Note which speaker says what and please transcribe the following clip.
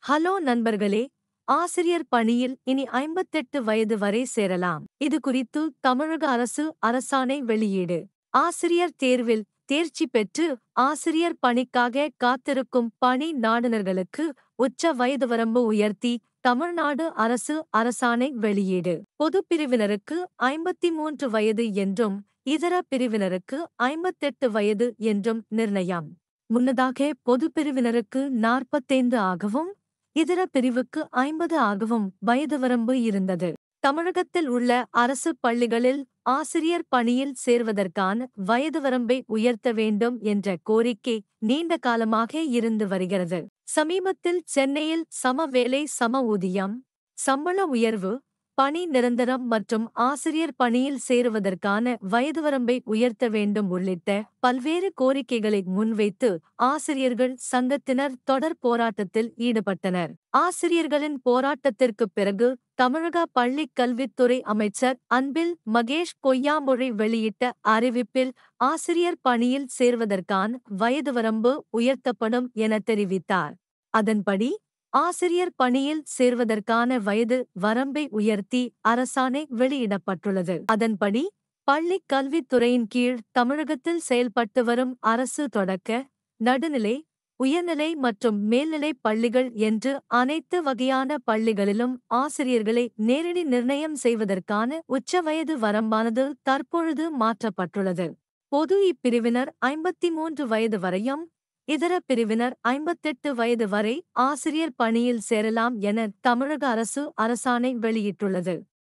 Speaker 1: hello நண்பர்களே ஆசிரியர் பணியில் இனி ஐம்பத்தெட்டு வயது வரை சேரலாம் இது குறித்து தமிழக அரசு அரசாணை வெளியீடு ஆசிரியர் தேர்வில் தேர்ச்சி பெற்று ஆசிரியர் பணிக்காக காத்திருக்கும் பணி நாடுனர்களுக்கு உச்ச வயது வரம்பு உயர்த்தி தமிழ்நாடு அரசு அரசாணை வெளியீடு பொது பிரிவினருக்கு ஐம்பத்தி மூன்று வயது என்றும் இதர பிரிவினருக்கு ஐம்பத்தெட்டு வயது என்றும் நிர்ணயம் முன்னதாக பொது பிரிவினருக்கு நாற்பத்தைந்து ஆகவும் இதர பிரிவுக்கு ஐம்பது ஆகவும் வயது வரம்பு இருந்தது தமிழகத்தில் உள்ள அரசு பள்ளிகளில் ஆசிரியர் பணியில் சேர்வதற்கான வயது வரம்பை உயர்த்த வேண்டும் என்ற கோரிக்கை நீண்ட காலமாக இருந்து வருகிறது சமீபத்தில் சென்னையில் சம வேலை சம ஊதியம் சம்பள உயர்வு பணி நிரந்தரம் மற்றும் ஆசிரியர் பணியில் சேருவதற்கான வயது வரம்பை உயர்த்த வேண்டும் உள்ளிட்ட பல்வேறு கோரிக்கைகளை முன்வைத்து ஆசிரியர்கள் சங்கத்தினர் தொடர் போராட்டத்தில் ஈடுபட்டனர் ஆசிரியர்களின் போராட்டத்திற்குப் பிறகு தமிழக பள்ளிக் கல்வித்துறை அமைச்சர் அன்பில் மகேஷ் பொய்யாமொழி வெளியிட்ட அறிவிப்பில் ஆசிரியர் பணியில் சேர்வதற்கான வயது வரம்பு உயர்த்தப்படும் என தெரிவித்தார் அதன்படி ஆசிரியர் பணியில் சேர்வதற்கான வயது வரம்பை உயர்த்தி அரசாணை வெளியிடப்பட்டுள்ளது அதன்படி பள்ளிக் கல்வித்துறையின் கீழ் தமிழகத்தில் செயல்பட்டு வரும் அரசு தொடக்க நடுநிலை உயர்நிலை மற்றும் மேல்நிலை பள்ளிகள் என்று அனைத்து வகையான பள்ளிகளிலும் ஆசிரியர்களை நேரடி நிர்ணயம் செய்வதற்கான உச்ச வயது வரம்பானது தற்பொழுது மாற்றப்பட்டுள்ளது பொது இப்பிரிவினர் ஐம்பத்தி மூன்று வயது வரையும் இதர பிரிவினர் ஐம்பத்தெட்டு வயது வரை ஆசிரியர் பணியில் சேரலாம் என தமிழக அரசு அரசாணை வெளியிட்டுள்ளது